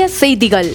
செய்திகள்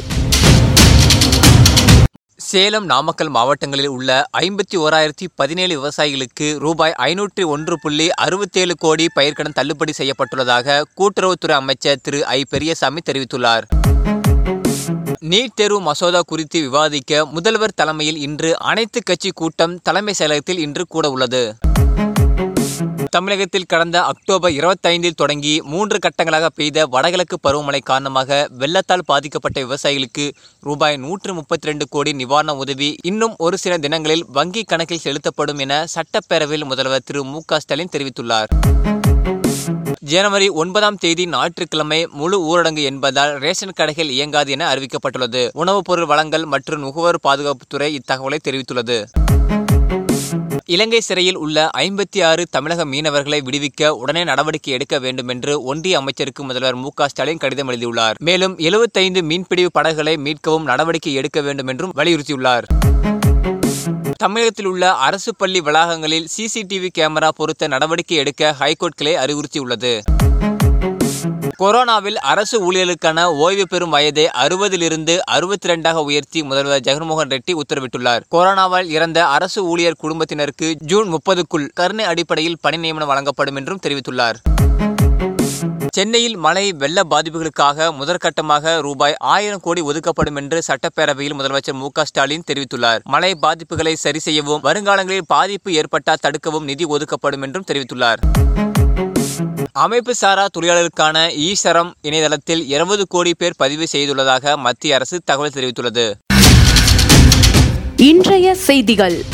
சேலம் நாமக்கல் மாவட்டங்களில் உள்ள ஐம்பத்தி ஓராயிரத்தி பதினேழு விவசாயிகளுக்கு ரூபாய் ஐநூற்றி ஒன்று புள்ளி அறுபத்தேழு கோடி பயிர்க்கடன் தள்ளுபடி செய்யப்பட்டுள்ளதாக கூட்டுறவுத்துறை அமைச்சர் திரு ஐ பெரியசாமி தெரிவித்துள்ளார் நீட் தேர்வு மசோதா குறித்து விவாதிக்க முதல்வர் தலைமையில் இன்று அனைத்து கட்சி கூட்டம் தலைமை செயலகத்தில் இன்று கூட உள்ளது தமிழகத்தில் கடந்த அக்டோபர் இருபத்தைந்தில் தொடங்கி மூன்று கட்டங்களாக பெய்த வடகிழக்கு பருவமழை காரணமாக வெள்ளத்தால் பாதிக்கப்பட்ட விவசாயிகளுக்கு ரூபாய் நூற்று முப்பத்தி ரெண்டு கோடி நிவாரண உதவி இன்னும் ஒரு சில தினங்களில் வங்கி கணக்கில் செலுத்தப்படும் என சட்டப்பேரவையில் முதல்வர் திரு மு க ஸ்டாலின் தெரிவித்துள்ளார் ஜனவரி ஒன்பதாம் தேதி ஞாயிற்றுக்கிழமை முழு ஊரடங்கு என்பதால் ரேஷன் கடைகள் இயங்காது என அறிவிக்கப்பட்டுள்ளது உணவுப் பொருள் வழங்கல் மற்றும் நுகர்வோர் பாதுகாப்புத்துறை இத்தகவலை தெரிவித்துள்ளது இலங்கை சிறையில் உள்ள ஐம்பத்தி ஆறு தமிழக மீனவர்களை விடுவிக்க உடனே நடவடிக்கை எடுக்க வேண்டும் என்று ஒன்றிய அமைச்சருக்கு முதல்வர் மு க ஸ்டாலின் கடிதம் எழுதியுள்ளார் மேலும் எழுபத்தைந்து மீன்பிடி படகுகளை மீட்கவும் நடவடிக்கை எடுக்க வேண்டும் என்றும் வலியுறுத்தியுள்ளார் தமிழகத்தில் உள்ள அரசு பள்ளி வளாகங்களில் சிசிடிவி கேமரா பொருத்த நடவடிக்கை எடுக்க ஹைகோர்ட் கிளை அறிவுறுத்தியுள்ளது கொரோனாவில் அரசு ஊழியர்களுக்கான ஓய்வு பெறும் வயதை அறுபதிலிருந்து அறுபத்தி ரெண்டாக உயர்த்தி முதல்வர் ஜெகன்மோகன் ரெட்டி உத்தரவிட்டுள்ளார் கொரோனாவால் இறந்த அரசு ஊழியர் குடும்பத்தினருக்கு ஜூன் முப்பதுக்குள் கருணை அடிப்படையில் பணி நியமனம் வழங்கப்படும் என்றும் தெரிவித்துள்ளார் சென்னையில் மழை வெள்ள பாதிப்புகளுக்காக முதற்கட்டமாக ரூபாய் ஆயிரம் கோடி ஒதுக்கப்படும் என்று சட்டப்பேரவையில் முதலமைச்சர் மு க ஸ்டாலின் தெரிவித்துள்ளார் மழை பாதிப்புகளை சரி செய்யவும் வருங்காலங்களில் பாதிப்பு ஏற்பட்டால் தடுக்கவும் நிதி ஒதுக்கப்படும் என்றும் தெரிவித்துள்ளார் அமைப்பு சாரா தொழிலாளருக்கான ஈசரம் இணையதளத்தில் இருபது கோடி பேர் பதிவு செய்துள்ளதாக மத்திய அரசு தகவல் தெரிவித்துள்ளது இன்றைய செய்திகள்